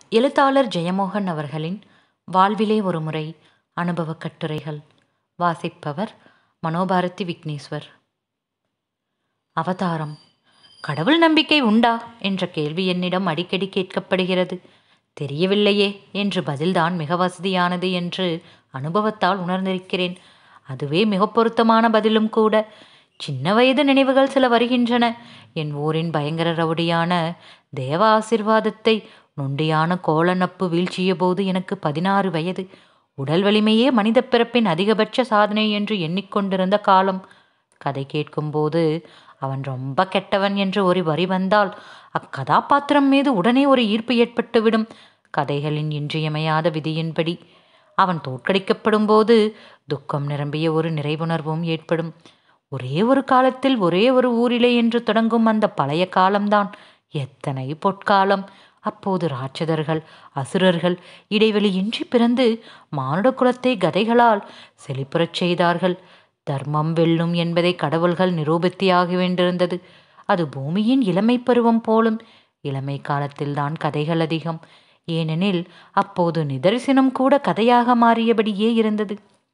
எழுத்தாளர் ஜெயமோகன் அவர்களின் வாழ்விலே ஒரு முறை அனுபவக் கட்டுரைகள் வாசிப்பவர் மனோபாரதி விக்னேஸ்வர் அவதாரம் கடவுள் நம்பிக்கை உண்டா என்ற கேள்வி என்னிடம் அடிக்கடி கேட்கப்படுகிறது தெரியவில்லையே என்று பதில்தான் மிக வசதியானது என்று அனுபவத்தால் உணர்ந்திருக்கிறேன் அதுவே மிக பொருத்தமான பதிலும் கூட சின்ன வயது நினைவுகள் சில வருகின்றன என் ஊரின் பயங்கர ரவுடியான தேவ ஆசிர்வாதத்தை நொண்டியான கோல நப்பு வீழ்ச்சிய போது எனக்கு பதினாறு வயது உடல் வலிமையே மனித பிறப்பின் அதிகபட்ச சாதனை என்று எண்ணிக்கொண்டிருந்த காலம் கதை கேட்கும்போது அவன் ரொம்ப கெட்டவன் என்று ஒரு வரி வந்தால் அக்கதாபாத்திரம் மீது உடனே ஒரு ஈர்ப்பு ஏற்பட்டுவிடும் கதைகளின் இன்றியமையாத விதியின்படி அவன் தோற்கடிக்கப்படும் போது துக்கம் நிரம்பிய ஒரு நிறைவுணர்வும் ஏற்படும் ஒரே ஒரு காலத்தில் ஒரே ஒரு ஊரிலே என்று தொடங்கும் அந்த பழைய காலம்தான் எத்தனை பொற்காலம் அப்போது ராட்சதர்கள் அசுரர்கள் இடைவெளியின்றி பிறந்து மானுட குலத்தை கதைகளால் செழிப்புறச் செய்தார்கள் தர்மம் வெல்லும் என்பதை கடவுள்கள் நிரூபித்தியாக வேண்டியிருந்தது அது பூமியின் இளமை பருவம் போலும் இளமை காலத்தில்தான் கதைகள் அதிகம் ஏனெனில் அப்போது நிதர்சனம் கூட கதையாக மாறியபடியே இருந்தது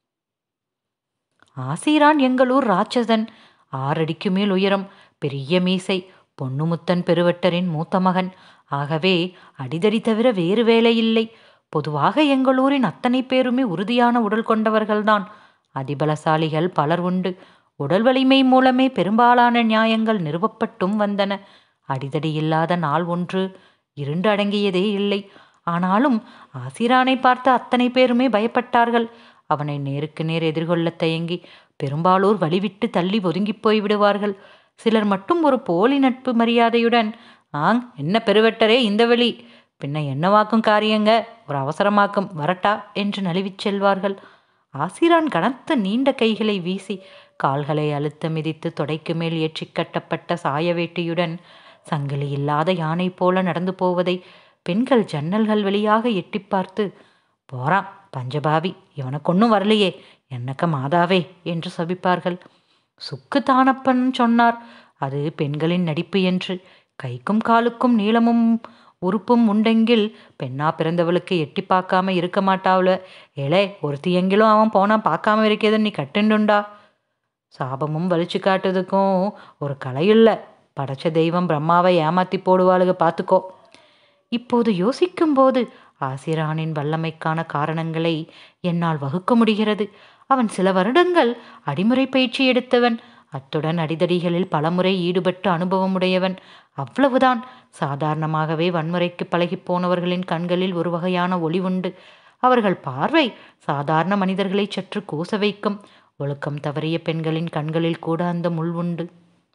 ஆசீரான் எங்களூர் ராட்சசன் ஆறடிக்கு மேல் உயரம் பெரிய மீசை பொன்னுமுத்தன் பெருவட்டரின் மூத்த மகன் ஆகவே அடிதடி தவிர வேறு வேலை இல்லை பொதுவாக எங்களூரின் அத்தனை பேருமே உறுதியான உடல் கொண்டவர்கள்தான் அதிபலசாலிகள் பலர் உண்டு உடல் வலிமை மூலமே பெரும்பாலான நியாயங்கள் நிறுவப்பட்டும் வந்தன அடிதடி இல்லாத நாள் ஒன்று இருண்டு அடங்கியதே இல்லை ஆனாலும் ஆசிரானை பார்த்து அத்தனை பேருமே பயப்பட்டார்கள் அவனை நேருக்கு நேர் எதிர்கொள்ள தயங்கி பெரும்பாலோர் வழிவிட்டு தள்ளி ஒதுங்கி போய் விடுவார்கள் சிலர் மட்டும் ஒரு போலி நட்பு மரியாதையுடன் ஆங் என்ன பெருவெட்டரே இந்த வழி பின்ன என்னவாக்கும் காரியங்க ஒரு அவசரமாக்கும் வரட்டா என்று நழுவிச் செல்வார்கள் ஆசிரான் கனத்த நீண்ட கைகளை வீசி கால்களை அழுத்த மிதித்து தொடைக்கு மேல் ஏற்றி கட்டப்பட்ட சாய வேட்டியுடன் சங்கிலி இல்லாத யானை போல நடந்து போவதை பெண்கள் ஜன்னல்கள் வழியாக எட்டி பார்த்து போறான் பஞ்சபாவி இவனுக்கு ஒன்றும் வரலையே என்னக்க மாதாவே என்று சபிப்பார்கள் சுக்கு தானப்பன் சொன்னார் அது பெண்களின் நடிப்பு என்று கைக்கும் காலுக்கும் நீளமும் உறுப்பும் உண்டெங்கில் பெண்ணா பிறந்தவளுக்கு எட்டி பார்க்காம இருக்க மாட்டாவுல ஏலே ஒருத்தி எங்கிலும் அவன் போனா பார்க்காம இருக்கிறது நீ கட்டுண்டுண்டா சாபமும் வலிச்சு காட்டுறதுக்கும் ஒரு கலை இல்லை படைச்ச தெய்வம் பிரம்மாவை ஏமாத்தி போடுவாளுக பார்த்துக்கோ இப்போது யோசிக்கும்போது ஆசிரானின் வல்லமைக்கான காரணங்களை என்னால் வகுக்க முடிகிறது அவன் சில வருடங்கள் அடிமுறை பயிற்சி எடுத்தவன் அத்துடன் அடிதடிகளில் பலமுறை ஈடுபட்டு அனுபவமுடையவன் அவ்வளவுதான் சாதாரணமாகவே வன்முறைக்கு பழகி போனவர்களின் கண்களில் ஒரு வகையான ஒளி உண்டு அவர்கள் பார்வை சாதாரண மனிதர்களை சற்று கூச வைக்கும் ஒழுக்கம் தவறிய பெண்களின் கண்களில் கூட அந்த முள் உண்டு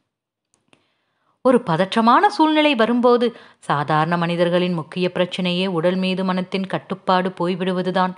ஒரு பதற்றமான சூழ்நிலை வரும்போது சாதாரண மனிதர்களின் முக்கிய பிரச்சனையே உடல் மீது மனத்தின் கட்டுப்பாடு போய்விடுவதுதான்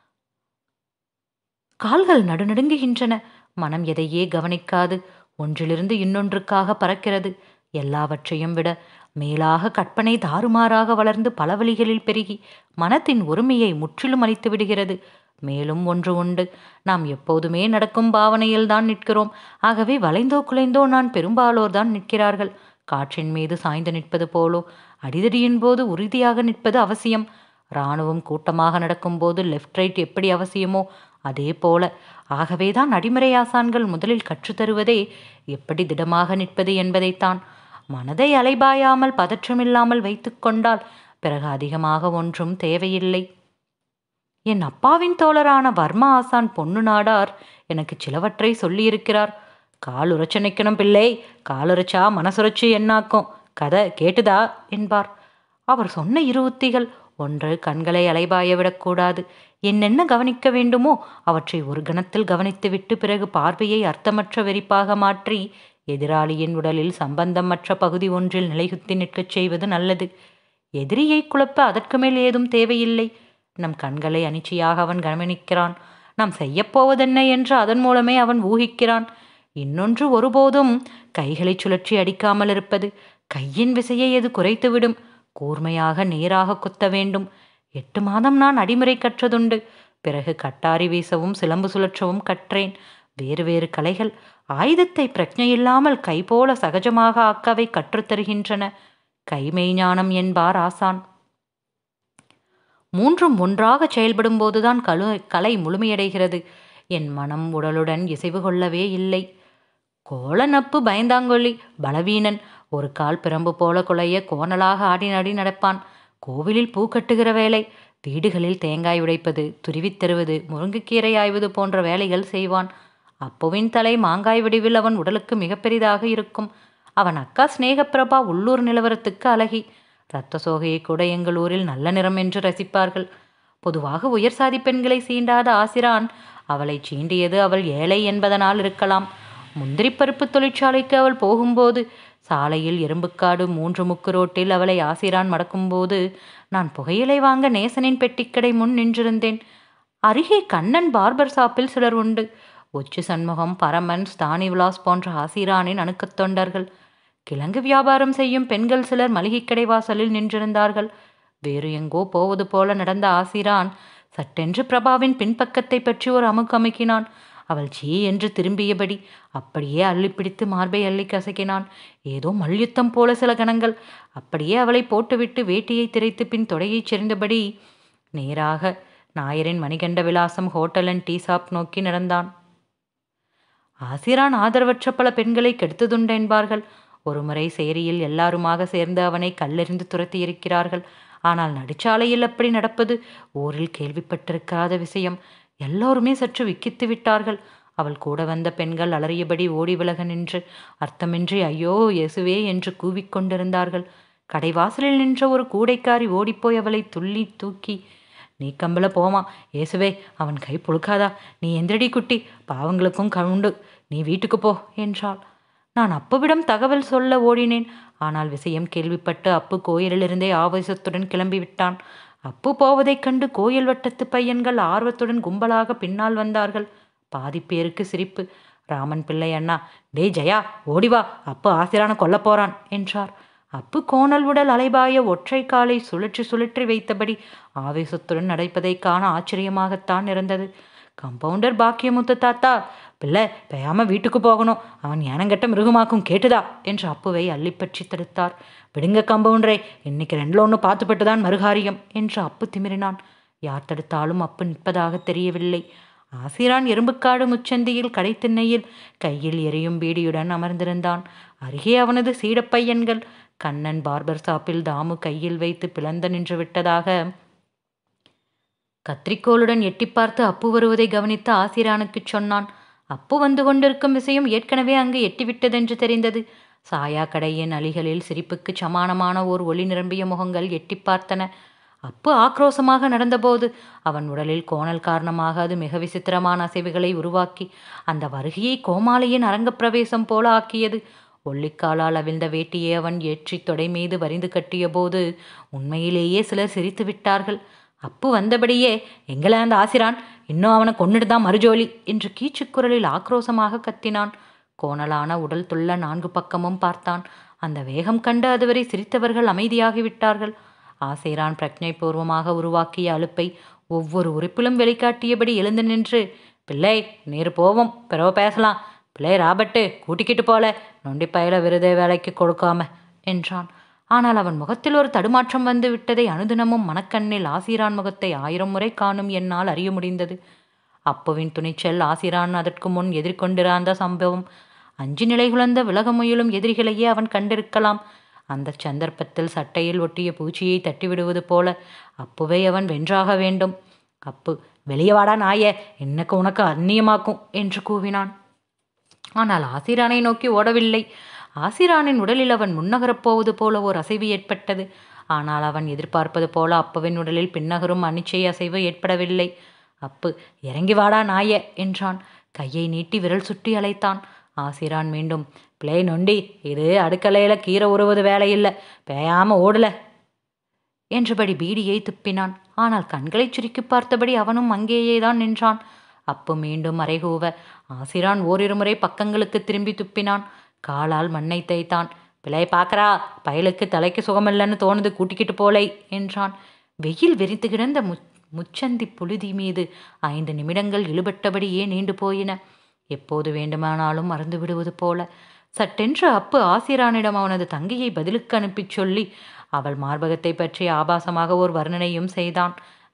கால்கள் நடுநடுங்குகின்றன மனம் எதையே கவனிக்காது ஒன்றிலிருந்து இன்னொன்றுக்காக பறக்கிறது எல்லாவற்றையும் விட மேலாக கற்பனை தாறுமாறாக வளர்ந்து பல வழிகளில் பெருகி மனத்தின் ஒருமையை முற்றிலும் அளித்து விடுகிறது மேலும் ஒன்று உண்டு நாம் எப்போதுமே நடக்கும் பாவனையில் தான் நிற்கிறோம் ஆகவே வளைந்தோ குலைந்தோ நான் பெரும்பாலோர் தான் நிற்கிறார்கள் காற்றின் மீது சாய்ந்து நிற்பது போலோ அடிதடியின் போது உறுதியாக நிற்பது அவசியம் இராணுவம் கூட்டமாக நடக்கும்போது லெஃப்ட் ரைட் எப்படி அவசியமோ அதே போல ஆகவே தான் அடிமுறை ஆசான்கள் முதலில் கற்றுத்தருவதே எப்படி திடமாக நிற்பது என்பதைத்தான் மனதை அலைபாயாமல் பதற்றமில்லாமல் வைத்து கொண்டால் பிறகு அதிகமாக ஒன்றும் தேவையில்லை என் அப்பாவின் தோழரான வர்மா ஆசான் பொண்ணு நாடார் எனக்கு சிலவற்றை சொல்லியிருக்கிறார் கால் உரைச்ச நிற்கணும் பிள்ளை காலுரைச்சா மனசுரைச்சு என்னாக்கும் கதை கேட்டுதா என்பார் அவர் சொன்ன இரு உத்திகள் ஒன்று கண்களை அலைபாய விடக்கூடாது என்னென்ன கவனிக்க வேண்டுமோ அவற்றை ஒரு கணத்தில் கவனித்துவிட்டு பிறகு பார்வையை அர்த்தமற்ற வெறிப்பாக மாற்றி எதிராளியின் உடலில் சம்பந்தமற்ற பகுதி ஒன்றில் நிலைகுத்தி நிற்கச் செய்வது நல்லது எதிரியை குழப்ப அதற்கு மேல் ஏதும் தேவையில்லை நம் கண்களை அனிச்சையாக அவன் கவனிக்கிறான் நாம் செய்யப்போவதென்ன என்று அதன் மூலமே அவன் ஊகிக்கிறான் இன்னொன்று ஒருபோதும் கைகளை சுழற்றி அடிக்காமல் இருப்பது கையின் விசையை எது குறைத்துவிடும் கூர்மையாக நேராக குத்த வேண்டும் எட்டு மாதம் நான் அடிமுறை கற்றதுண்டு பிறகு கட்டாரி வீசவும் சிலம்பு சுழற்றவும் கற்றேன் வேறு வேறு கலைகள் ஆயுதத்தை பிரஜையில்லாமல் கை போல சகஜமாக ஆக்கவை கற்றுத்தருகின்றன கைமெய்ஞானம் என்பார் ஆசான் மூன்றும் ஒன்றாக செயல்படும் போதுதான் கழு கலை முழுமையடைகிறது என் மனம் உடலுடன் இசைவு கொள்ளவே இல்லை கோல நப்பு பயந்தாங்கொல்லி பலவீனன் ஒரு கால் பிரம்பு போல குலைய கோணலாக ஆடி நடி நடப்பான் கோவிலில் பூ கட்டுகிற வேலை வீடுகளில் தேங்காய் உடைப்பது துருவித் தருவது முருங்கைக்கீரை ஆய்வது போன்ற வேலைகள் செய்வான் அப்புவின் தலை மாங்காய் வடிவில் அவன் உடலுக்கு மிக பெரிதாக இருக்கும் அவன் அக்கா சிநேகப்பிரபா உள்ளூர் நிலவரத்துக்கு அழகி இரத்த சோகையை கூட எங்கள் ஊரில் நல்ல நிறம் என்று ரசிப்பார்கள் பொதுவாக உயர் சாதி பெண்களை சீண்டாத ஆசிரான் அவளை சீண்டியது அவள் ஏழை என்பதனால் இருக்கலாம் முந்திரிப்பருப்பு தொழிற்சாலைக்கு அவள் போகும்போது சாலையில் எறும்புக்காடு மூன்று முக்கு ரோட்டில் அவளை ஆசிரான் மடக்கும்போது நான் புகையிலை வாங்க நேசனின் பெட்டிக்கடை முன் நின்றிருந்தேன் அருகே கண்ணன் பார்பர் ஷாப்பில் சிலர் உண்டு ஒச்சு சண்முகம் பரமன் ஸ்தானி விலாஸ் போன்ற ஆசிரானின் அணுக்கத் தொண்டர்கள் கிழங்கு வியாபாரம் செய்யும் பெண்கள் சிலர் மளிகைக்கடை வாசலில் நின்றிருந்தார்கள் வேறு எங்கோ போவது போல நடந்த ஆசிரான் சட்டென்று பிரபாவின் பின்பக்கத்தை பற்றி ஒரு அமுக்கு அமுக்கினான் அவள் சீ என்று திரும்பியபடி அப்படியே அள்ளி பிடித்து மார்பை அள்ளி கசக்கினான் ஏதோ மல்யுத்தம் போல சில கணங்கள் அப்படியே அவளை போட்டுவிட்டு வேட்டியை திரைத்து பின் தொடையைச் செறிந்தபடி நேராக நாயரின் மணிகண்ட விலாசம் ஹோட்டல் அண்ட் டீ ஷாப் நோக்கி நடந்தான் ஆசிரான் ஆதரவற்ற பல பெண்களை கெடுத்ததுண்டு என்பார்கள் ஒருமுறை சேரியில் எல்லாருமாக சேர்ந்து அவனை கல்லெறிந்து துரத்தி இருக்கிறார்கள் ஆனால் நடுச்சாலையில் அப்படி நடப்பது ஊரில் கேள்விப்பட்டிருக்காத விஷயம் எல்லோருமே சற்று விக்கித்து விட்டார்கள் அவள் கூட வந்த பெண்கள் அலறியபடி ஓடி விலக நின்று அர்த்தமின்றி ஐயோ இயேசுவே என்று கூவிக்கொண்டிருந்தார்கள் கடைவாசலில் நின்ற ஒரு கூடைக்காரி ஓடிப்போய் அவளை துள்ளி தூக்கி நீ கம்பல போமா இயேசுவே அவன் கை புழுக்காதா நீ எந்திரடி குட்டி பாவங்களுக்கும் கவுண்டு நீ வீட்டுக்கு போ என்றாள் நான் அப்புவிடம் தகவல் சொல்ல ஓடினேன் ஆனால் விஷயம் கேள்விப்பட்டு அப்பு கோயிலிலிருந்தே ஆவேசத்துடன் கிளம்பி விட்டான் அப்பு போவதைக் கண்டு கோயில் வட்டத்து பையன்கள் ஆர்வத்துடன் கும்பலாக பின்னால் வந்தார்கள் பாதி பேருக்கு சிரிப்பு ராமன் பிள்ளை அண்ணா டேய் ஜெயா ஓடிவா அப்பு ஆசிரான கொல்ல போறான் என்றார் அப்பு கோணல் உடல் அலைபாய ஒற்றை காலை சுழற்றி சுழற்றி வைத்தபடி ஆவேசத்துடன் நடப்பதைக் காண ஆச்சரியமாகத்தான் இருந்தது கம்பவுண்டர் பாக்கியமுத்து தாத்தா பிள்ளை பெயாம வீட்டுக்கு போகணும் அவன் ஏனங்கட்ட மிருகமாக்கும் கேட்டுதா என்று அப்புவை அள்ளிப்பற்றி தடுத்தார் விடுங்க கம்பவுண்டரை இன்னைக்கு ரெண்டுல ஒன்று பார்த்துப்பட்டு தான் மறுகாரியம் என்று அப்பு திமிரினான் யார் தடுத்தாலும் அப்பு நிற்பதாக தெரியவில்லை ஆசிரான் எறும்புக்காடு முச்சந்தியில் கடைத்திண்ணையில் கையில் எரியும் பீடியுடன் அமர்ந்திருந்தான் அருகே அவனது சீடப்பையன்கள் கண்ணன் பார்பர் ஷாப்பில் தாமு கையில் வைத்து பிளந்து நின்று விட்டதாக கத்திரிக்கோளுடன் எட்டி பார்த்து அப்பு வருவதை கவனித்து ஆசிரானுக்கு சொன்னான் அப்பு வந்து கொண்டிருக்கும் விஷயம் ஏற்கனவே அங்கு எட்டிவிட்டதென்று தெரிந்தது சாயா கடையின் அலிகளில் சிரிப்புக்கு சமானமான ஓர் ஒளி நிரம்பிய முகங்கள் எட்டி பார்த்தன அப்பு ஆக்ரோசமாக நடந்தபோது அவன் உடலில் கோணல் காரணமாக அது மிக விசித்திரமான அசைவுகளை உருவாக்கி அந்த வருகையை கோமாளியின் அரங்கப்பிரவேசம் போல ஆக்கியது ஒல்லிக்காலால் அவிழ்ந்த வேட்டியை அவன் ஏற்றி தொடை மீது வரிந்து கட்டிய போது உண்மையிலேயே சிலர் சிரித்து விட்டார்கள் அப்பு வந்தபடியே எங்களை அந்த ஆசிரான் இன்னும் அவனை கொன்னுட்டு தான் மறுஜோலி என்று கீச்சுக்குரலில் ஆக்ரோசமாக கத்தினான் கோணலான உடல் துள்ள நான்கு பக்கமும் பார்த்தான் அந்த வேகம் கண்டு அதுவரை சிரித்தவர்கள் அமைதியாகிவிட்டார்கள் ஆசைரான் பிரக்ஞை பூர்வமாக உருவாக்கிய அலுப்பை ஒவ்வொரு உறுப்பிலும் வெளிக்காட்டியபடி எழுந்து நின்று பிள்ளை நேரு போவோம் பிறவ பேசலாம் பிள்ளை ராபர்ட்டு கூட்டிக்கிட்டு போல நொண்டி பயல விருதே வேலைக்கு கொடுக்காம என்றான் ஆனால் அவன் முகத்தில் ஒரு தடுமாற்றம் வந்து விட்டதை அனுதினமும் மனக்கண்ணில் ஆசிரான் முகத்தை ஆயிரம் முறை காணும் என்னால் அறிய முடிந்தது அப்புவின் துணிச்சல் ஆசிரான் அதற்கு முன் எதிர்கொண்டிராந்த சம்பவம் அஞ்சு நிலைகுலந்த விலக முயலும் எதிரிகளையே அவன் கண்டிருக்கலாம் அந்த சந்தர்ப்பத்தில் சட்டையில் ஒட்டிய பூச்சியை தட்டிவிடுவது போல அப்புவை அவன் வென்றாக வேண்டும் அப்பு வெளியே வாடா நாய என்னக்கு உனக்கு அந்நியமாக்கும் என்று கூவினான் ஆனால் ஆசிரானை நோக்கி ஓடவில்லை ஆசிரானின் உடலில் அவன் முன்னகரப் போவது போல ஓர் அசைவு ஏற்பட்டது ஆனால் அவன் எதிர்பார்ப்பது போல அப்புவின் உடலில் பின்னகரும் அனிச்சை அசைவு ஏற்படவில்லை அப்பு இறங்கி வாடா நாய என்றான் கையை நீட்டி விரல் சுட்டி அழைத்தான் ஆசிரான் மீண்டும் பிளே நொண்டி இது அடுக்கலையில கீரை உருவது வேலையில்லை பேயாம ஓடல என்றபடி பீடியை துப்பினான் ஆனால் கண்களைச் சுருக்கி பார்த்தபடி அவனும் அங்கேயே தான் நின்றான் அப்பு மீண்டும் அறைகூவ ஆசிரான் ஓரிரு முறை பக்கங்களுக்கு திரும்பி துப்பினான் காலால் மண்ணை தேய்த்தான் பிள்ளை பார்க்கறா பயலுக்கு தலைக்கு சுகமில்லைன்னு தோணுது கூட்டிக்கிட்டு போலை என்றான் வெயில் வெறித்து கிடந்த மு முச்சந்தி புழுதி மீது ஐந்து நிமிடங்கள் இழுபட்டபடியே நீண்டு போயின எப்போது வேண்டுமானாலும் மறந்து விடுவது போல சட்டென்று அப்பு ஆசிரானிடம் அவனது தங்கையை பதிலுக்கு அனுப்பிச் சொல்லி அவள் மார்பகத்தை பற்றி ஆபாசமாக ஒரு வர்ணனையும் செய்தான்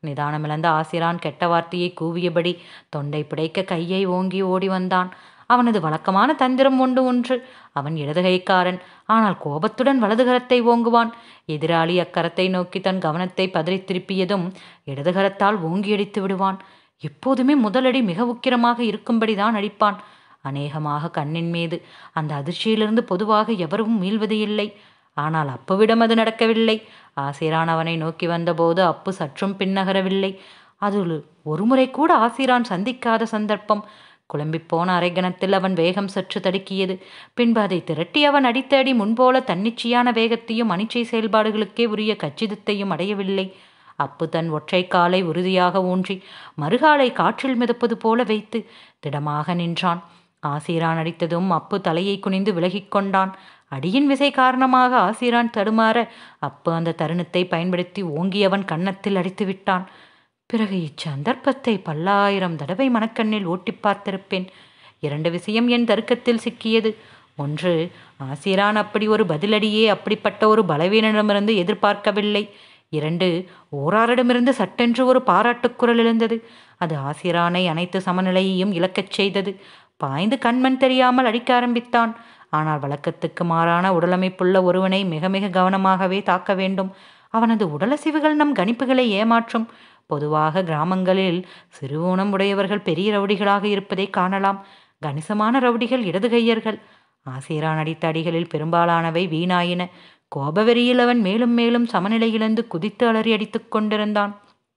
நிதானமிழந்த ஆசிரான் கெட்ட வார்த்தையை கூவியபடி தொண்டை பிடைக்க கையை ஓங்கி ஓடி வந்தான் அவனது வழக்கமான தந்திரம் ஒன்று ஒன்று அவன் இடதுகைக்காரன் ஆனால் கோபத்துடன் வலதுகரத்தை ஓங்குவான் எதிராளி அக்கரத்தை நோக்கி தன் கவனத்தை பதறி திருப்பியதும் இடதுகரத்தால் ஓங்கி அடித்து விடுவான் எப்போதுமே முதலடி மிக உக்கிரமாக இருக்கும்படிதான் அடிப்பான் அநேகமாக கண்ணின் மீது அந்த அதிர்ச்சியிலிருந்து பொதுவாக எவரும் மீள்வது இல்லை ஆனால் அப்புவிடம் அது நடக்கவில்லை ஆசிரான் அவனை நோக்கி வந்தபோது அப்பு சற்றும் பின்னகரவில்லை அது ஒருமுறை கூட ஆசிரான் சந்திக்காத சந்தர்ப்பம் குழம்பிப்போன அரைகணத்தில் அவன் வேகம் சற்று தடுக்கியது பின்பு அதை திரட்டி அவன் அடித்த அடி முன்போல தன்னிச்சையான வேகத்தையும் அனிச்சை செயல்பாடுகளுக்கே உரிய கச்சிதத்தையும் அடையவில்லை அப்பு தன் ஒற்றை காலை உறுதியாக ஊன்றி மறுகாலை காற்றில் மிதப்பது போல வைத்து திடமாக நின்றான் ஆசீரான் அடித்ததும் அப்பு தலையை குனிந்து விலகிக் கொண்டான் அடியின் விசை காரணமாக ஆசீரான் தடுமாற அப்பு அந்த தருணத்தை பயன்படுத்தி ஓங்கியவன் கன்னத்தில் அடித்து விட்டான் பிறகு இச்சந்தர்ப்பத்தை பல்லாயிரம் தடவை மனக்கண்ணில் ஓட்டி பார்த்திருப்பேன் இரண்டு விஷயம் என் தருக்கத்தில் சிக்கியது ஒன்று ஆசிரான் அப்படி ஒரு பதிலடியே அப்படிப்பட்ட ஒரு பலவீனமிருந்து எதிர்பார்க்கவில்லை இரண்டு ஓராரிடமிருந்து சட்டென்று ஒரு பாராட்டுக்குரல் எழுந்தது அது ஆசிரானை அனைத்து சமநிலையையும் இழக்கச் செய்தது பாய்ந்து கண்மண் தெரியாமல் அடிக்க ஆரம்பித்தான் ஆனால் வழக்கத்துக்கு மாறான உடலமைப்புள்ள ஒருவனை மிக மிக கவனமாகவே தாக்க வேண்டும் அவனது உடலசிவுகள் நம் கணிப்புகளை ஏமாற்றும் பொதுவாக கிராமங்களில் சிறு ஊனம் உடையவர்கள் பெரிய ரவுடிகளாக இருப்பதை காணலாம் கணிசமான ரவுடிகள் இடதுகையர்கள் ஆசிரான் அடித்த அடிகளில் பெரும்பாலானவை வீணாயின கோபவெறியில் அவன் மேலும் மேலும் சமநிலை இழந்து குதித்து அலறி அடித்துக் கொண்டிருந்தான்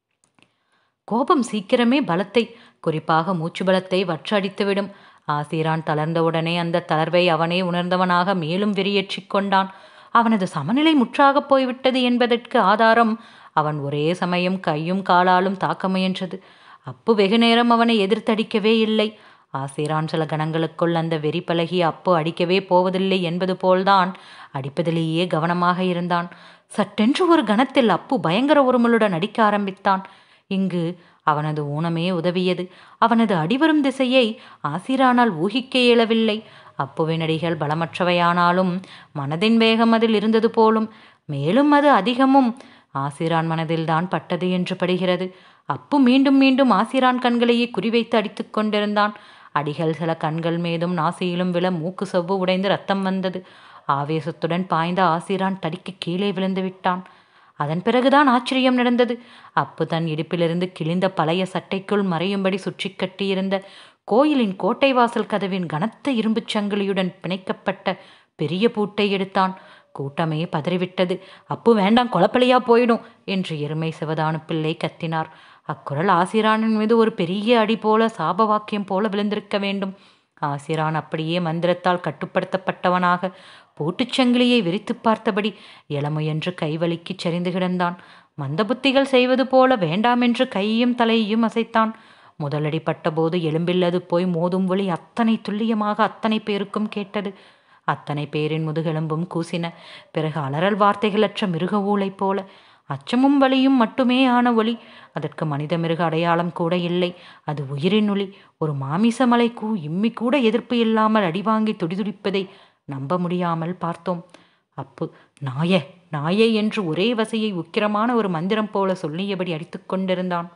கோபம் சீக்கிரமே பலத்தை குறிப்பாக மூச்சு பலத்தை வற்றடித்துவிடும் ஆசிரான் தளர்ந்தவுடனே அந்த தளர்வை அவனே உணர்ந்தவனாக மேலும் வெறியேற்றிக் கொண்டான் அவனது சமநிலை முற்றாகப் போய்விட்டது என்பதற்கு ஆதாரம் அவன் ஒரே சமயம் கையும் காலாலும் தாக்க முயன்றது அப்பு வெகு நேரம் அவனை எதிர்த்தடிக்கவே இல்லை ஆசிரான் சில கணங்களுக்குள் அந்த வெறி பழகி அப்பு அடிக்கவே போவதில்லை என்பது போல்தான் அடிப்பதிலேயே கவனமாக இருந்தான் சட்டென்று ஒரு கணத்தில் அப்பு பயங்கர உருமலுடன் அடிக்க ஆரம்பித்தான் இங்கு அவனது ஊனமே உதவியது அவனது அடிவரும் திசையை ஆசிரானால் ஊகிக்க இயலவில்லை அப்புவின் அடிகள் பலமற்றவையானாலும் மனதின் வேகம் அதில் இருந்தது போலும் மேலும் அது அதிகமும் ஆசிரான் மனதில்தான் பட்டது என்று படுகிறது அப்பு மீண்டும் மீண்டும் ஆசிரான் கண்களையே குறிவைத்து அடித்துக் கொண்டிருந்தான் அடிகள் சில கண்கள் மீதும் நாசியிலும் விழ மூக்கு செவ்வு உடைந்து ரத்தம் வந்தது ஆவேசத்துடன் பாய்ந்த ஆசிரான் தடிக்கு கீழே விழுந்து விட்டான் அதன் பிறகுதான் ஆச்சரியம் நடந்தது அப்பு தன் இடுப்பிலிருந்து கிழிந்த பழைய சட்டைக்குள் மறையும்படி சுற்றி கட்டியிருந்த கோயிலின் கோட்டை வாசல் கதவின் கனத்த இரும்புச் சங்கிலியுடன் பிணைக்கப்பட்ட பெரிய பூட்டை எடுத்தான் கூட்டமே பதறிவிட்டது அப்பு வேண்டாம் கொலப்பலியா போயிடும் என்று எருமை சிவதானு பிள்ளை கத்தினார் அக்குரல் ஆசிரானின் மீது ஒரு பெரிய அடி போல சாப வாக்கியம் போல விழுந்திருக்க வேண்டும் ஆசிரான் அப்படியே மந்திரத்தால் கட்டுப்படுத்தப்பட்டவனாக பூட்டுச்சங்கிலியை விரித்து பார்த்தபடி எளமுயன்று கைவலிக்கு சரிந்து கிடந்தான் மந்த புத்திகள் செய்வது போல வேண்டாமென்று கையையும் தலையையும் அசைத்தான் முதலடி பட்டபோது எலும்பில் அது போய் மோதும் ஒளி அத்தனை துல்லியமாக அத்தனை பேருக்கும் கேட்டது அத்தனை பேரின் முதுகெலும்பும் கூசின பிறகு அலறல் வார்த்தைகளற்ற மிருக ஊளை போல அச்சமும் வலியும் மட்டுமே ஆன ஒளி அதற்கு மனித மிருக அடையாளம் கூட இல்லை அது உயிரின் ஒளி ஒரு மாமிச மலை கூ இம்மி கூட எதிர்ப்பு இல்லாமல் அடிவாங்கி துடிதுடிப்பதை நம்ப முடியாமல் பார்த்தோம் அப்பு நாய நாயே என்று ஒரே வசையை உக்கிரமான ஒரு மந்திரம் போல சொல்லியபடி அடித்துக் கொண்டிருந்தான்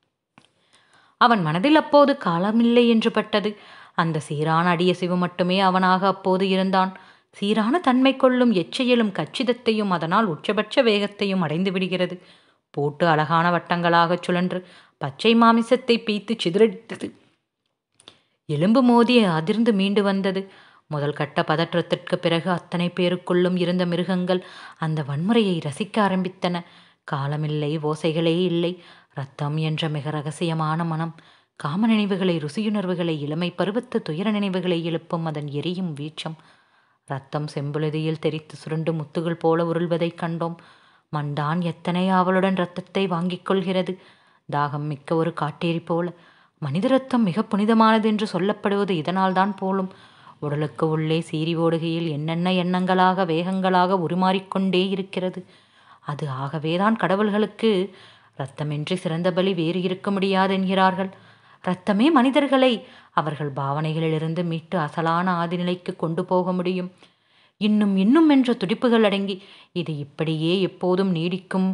அவன் மனதில் அப்போது காலமில்லை என்று பட்டது அந்த சீரான அடியசிவு மட்டுமே அவனாக அப்போது இருந்தான் சீரான தன்மை கொள்ளும் எச்செயலும் கச்சிதத்தையும் அதனால் உச்சபட்ச வேகத்தையும் அடைந்து விடுகிறது போட்டு அழகான வட்டங்களாகச் சுழன்று பச்சை மாமிசத்தை பீத்து சிதறடித்தது எலும்பு மோதி அதிர்ந்து மீண்டு வந்தது முதல் கட்ட பதற்றத்திற்கு பிறகு அத்தனை பேருக்குள்ளும் இருந்த மிருகங்கள் அந்த வன்முறையை ரசிக்க ஆரம்பித்தன காலமில்லை ஓசைகளே இல்லை ரத்தம் என்ற மிக ரகசியமான மனம் காம நினைவுகளை ருசியுணர்வுகளை இளமை பருவத்து துயர நினைவுகளை எழுப்பும் அதன் எரியும் வீச்சம் ரத்தம் செம்புழுதியில் தெரித்து சுருண்டு முத்துகள் போல உருள்வதைக் கண்டோம் மண்டான் எத்தனை ஆவலுடன் ரத்தத்தை வாங்கிக் கொள்கிறது தாகம் மிக்க ஒரு காட்டேரி போல மனித ரத்தம் மிக புனிதமானது என்று சொல்லப்படுவது இதனால்தான் போலும் உடலுக்கு உள்ளே சீறி ஓடுகையில் என்னென்ன எண்ணங்களாக வேகங்களாக உருமாறிக்கொண்டே இருக்கிறது அது ஆகவேதான் கடவுள்களுக்கு இரத்தமின்றி சிறந்த பலி வேறு இருக்க முடியாது என்கிறார்கள் இரத்தமே மனிதர்களை அவர்கள் பாவனைகளிலிருந்து மீட்டு அசலான ஆதிநிலைக்கு கொண்டு போக முடியும் இன்னும் இன்னும் என்ற துடிப்புகள் அடங்கி இது இப்படியே எப்போதும் நீடிக்கும்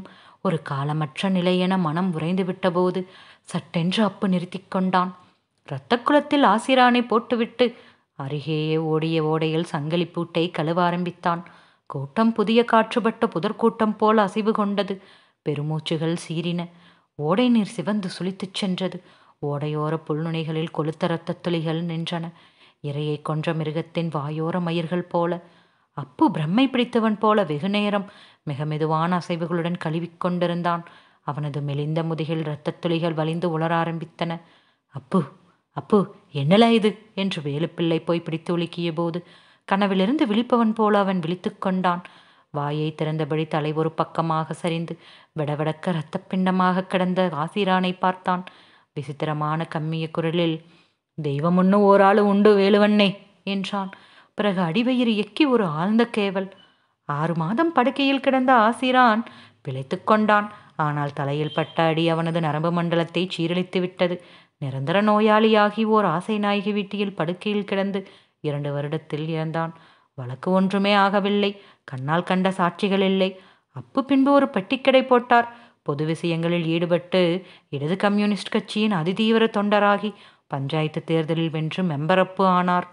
ஒரு காலமற்ற நிலையென மனம் உறைந்து விட்டபோது சட்டென்று அப்பு நிறுத்தி கொண்டான் இரத்த குளத்தில் ஆசிரானை போட்டுவிட்டு அருகேயே ஓடிய ஓடையில் சங்கிலி பூட்டை கழுவ ஆரம்பித்தான் கூட்டம் புதிய காற்றுப்பட்ட புதர்கூட்டம் போல் அசைவு கொண்டது பெருமூச்சுகள் சீறின ஓடை நீர் சிவந்து சுழித்துச் சென்றது ஓடையோர புல்நுனைகளில் கொளுத்த இரத்தத் துளிகள் நின்றன இரையை கொன்ற மிருகத்தின் வாயோர மயிர்கள் போல அப்பு பிரம்மை பிடித்தவன் போல வெகுநேரம் மிக மெதுவான அசைவுகளுடன் கழுவிக்கொண்டிருந்தான் அவனது மெலிந்த முதுகில் இரத்தத் துளிகள் வலிந்து உலர ஆரம்பித்தன அப்பு அப்பு என்னலா இது என்று வேலுப்பிள்ளை போய் பிடித்து உலுக்கிய போது கனவிலிருந்து விழிப்பவன் போல அவன் விழித்து கொண்டான் வாயை திறந்தபடி தலை ஒரு பக்கமாக சரிந்து விடவிடக்க இரத்தப் பிண்டமாக கிடந்த ஆசிரானை பார்த்தான் விசித்திரமான கம்மிய குரலில் தெய்வம் ஒன்று ஓராளு உண்டு வேலுவண்ணே என்றான் பிறகு அடிவயிறு எக்கி ஒரு ஆழ்ந்த கேவல் ஆறு மாதம் படுக்கையில் கிடந்த ஆசிரான் பிழைத்து கொண்டான் ஆனால் தலையில் பட்ட அடி அவனது நரம்பு மண்டலத்தை சீரழித்து விட்டது நிரந்தர நோயாளியாகி ஓர் ஆசை நாயகி வீட்டில் படுக்கையில் கிடந்து இரண்டு வருடத்தில் இறந்தான் வழக்கு ஒன்றுமே ஆகவில்லை கண்ணால் கண்ட சாட்சிகள் இல்லை அப்பு பின்பு ஒரு பெட்டிக்கடை போட்டார் பொது விஷயங்களில் ஈடுபட்டு இடது கம்யூனிஸ்ட் கட்சியின் அதிதீவிர தொண்டராகி பஞ்சாயத்து தேர்தலில் வென்று மெம்பரப்பு ஆனார்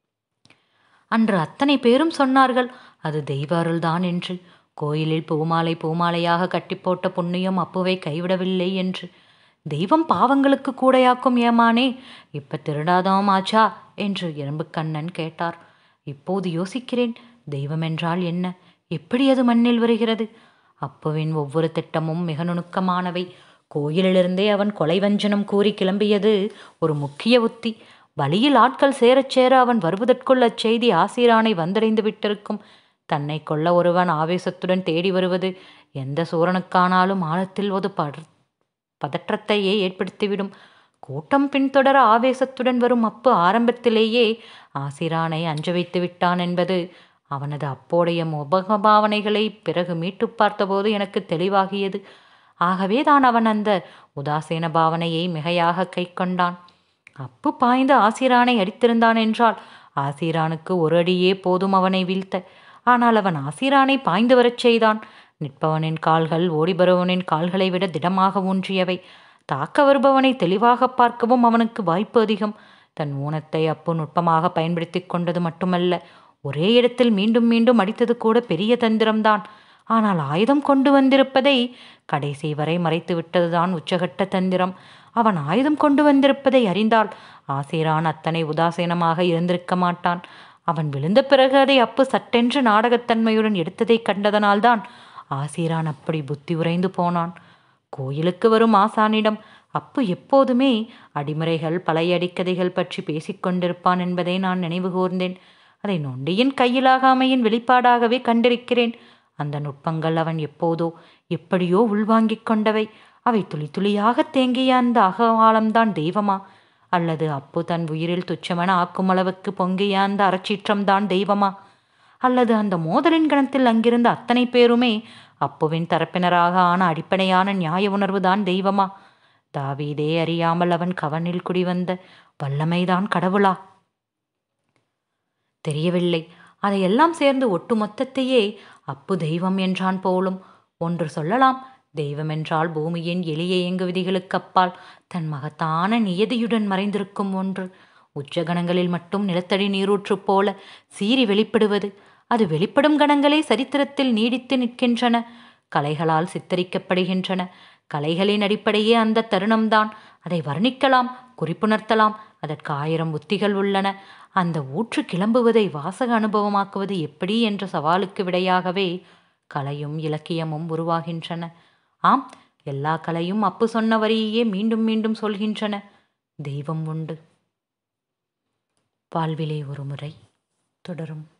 அன்று அத்தனை பேரும் சொன்னார்கள் அது தெய்வ அருள்தான் என்று கோயிலில் பூமாலை பூமாலையாக கட்டிப்போட்ட புண்ணியம் அப்புவை கைவிடவில்லை என்று தெய்வம் பாவங்களுக்கு கூடையாக்கும் ஏமானே இப்ப திருடாதவம் ஆச்சா என்று எறும்புக்கண்ணன் கேட்டார் இப்போது யோசிக்கிறேன் தெய்வம் என்றால் என்ன எப்படி அது மண்ணில் வருகிறது அப்புவின் ஒவ்வொரு திட்டமும் மிக நுணுக்கமானவை கோயிலிலிருந்தே அவன் கொலை வஞ்சனம் கூறி கிளம்பியது ஒரு முக்கிய உத்தி வழியில் ஆட்கள் சேரச் சேர அவன் வருவதற்குள் அச்செய்தி ஆசிரானை வந்தடைந்து விட்டிருக்கும் தன்னை கொல்ல ஒருவன் ஆவேசத்துடன் தேடி வருவது எந்த சூரனுக்கானாலும் ஆழத்தில் ஒரு பட பதற்றத்தையே ஏற்படுத்திவிடும் கூட்டம் பின்தொடர ஆவேசத்துடன் வரும் அப்பு ஆரம்பத்திலேயே ஆசிரானை அஞ்ச வைத்து விட்டான் என்பது அவனது அப்போடைய முகபாவனைகளை பிறகு மீட்டு பார்த்தபோது எனக்கு தெளிவாகியது ஆகவே தான் அவன் அந்த உதாசீன பாவனையை மிகையாக கை கொண்டான் அப்பு பாய்ந்து ஆசிரானை அடித்திருந்தான் என்றால் ஆசிரானுக்கு ஒரு அடியே போதும் அவனை வீழ்த்த ஆனால் அவன் ஆசிரானை பாய்ந்து வரச் செய்தான் நிற்பவனின் கால்கள் ஓடிபருவனின் கால்களை விட திடமாக ஊன்றியவை தாக்க வருபவனை தெளிவாக பார்க்கவும் அவனுக்கு வாய்ப்பு அதிகம் தன் ஊனத்தை அப்பு நுட்பமாக பயன்படுத்தி கொண்டது மட்டுமல்ல ஒரே இடத்தில் மீண்டும் மீண்டும் அடித்தது கூட பெரிய தந்திரம்தான் ஆனால் ஆயுதம் கொண்டு வந்திருப்பதை கடைசி வரை மறைத்து விட்டதுதான் உச்சகட்ட தந்திரம் அவன் ஆயுதம் கொண்டு வந்திருப்பதை அறிந்தால் ஆசிரான் அத்தனை உதாசீனமாக இருந்திருக்க மாட்டான் அவன் விழுந்த பிறகு அதை அப்பு சட்டென்று நாடகத்தன்மையுடன் எடுத்ததை கண்டதனால்தான் ஆசிரான் அப்படி புத்தி உறைந்து போனான் கோயிலுக்கு வரும் ஆசானிடம் அப்பு எப்போதுமே அடிமுறைகள் பழைய அடிக்கதைகள் பற்றி பேசிக்கொண்டிருப்பான் என்பதை நான் நினைவு கூர்ந்தேன் அதை நொண்டியின் கையிலாகாமையின் வெளிப்பாடாகவே கண்டிருக்கிறேன் அந்த நுட்பங்கள் அவன் எப்போதோ எப்படியோ உள்வாங்கிக் கொண்டவை அவை துளி துளியாக தேங்கிய அந்த அகவாளம்தான் தெய்வமா அல்லது அப்பு தன் உயிரில் துச்சமென ஆக்கும் அளவுக்கு பொங்கிய அந்த அறச்சீற்றம்தான் தெய்வமா அல்லது அந்த மோதலின் கணத்தில் அங்கிருந்த அத்தனை பேருமே அப்புவின் தரப்பினராக ஆன அடிப்படையான நியாய உணர்வுதான் தெய்வமா தாவீதே அறியாமல் அவன் கவனில் குடிவந்த வல்லமைதான் கடவுளா தெரியவில்லை அதையெல்லாம் சேர்ந்து ஒட்டுமொத்தத்தையே அப்பு தெய்வம் என்றான் போலும் ஒன்று சொல்லலாம் தெய்வம் என்றால் பூமியின் எளிய இயங்கு விதிகளுக்கு அப்பால் தன் மகத்தான நியதியுடன் மறைந்திருக்கும் ஒன்று உச்சகணங்களில் மட்டும் நிலத்தடி நீரூற்று போல சீறி வெளிப்படுவது அது வெளிப்படும் கணங்களே சரித்திரத்தில் நீடித்து நிற்கின்றன கலைகளால் சித்தரிக்கப்படுகின்றன கலைகளின் அடிப்படையே அந்த தருணம்தான் அதை வர்ணிக்கலாம் குறிப்புணர்த்தலாம் அதற்கு ஆயிரம் உத்திகள் உள்ளன அந்த ஊற்று கிளம்புவதை வாசக அனுபவமாக்குவது எப்படி என்ற சவாலுக்கு விடையாகவே கலையும் இலக்கியமும் உருவாகின்றன ஆம் எல்லா கலையும் அப்பு சொன்ன வரியே மீண்டும் மீண்டும் சொல்கின்றன தெய்வம் உண்டு வாழ்விலே ஒரு முறை தொடரும்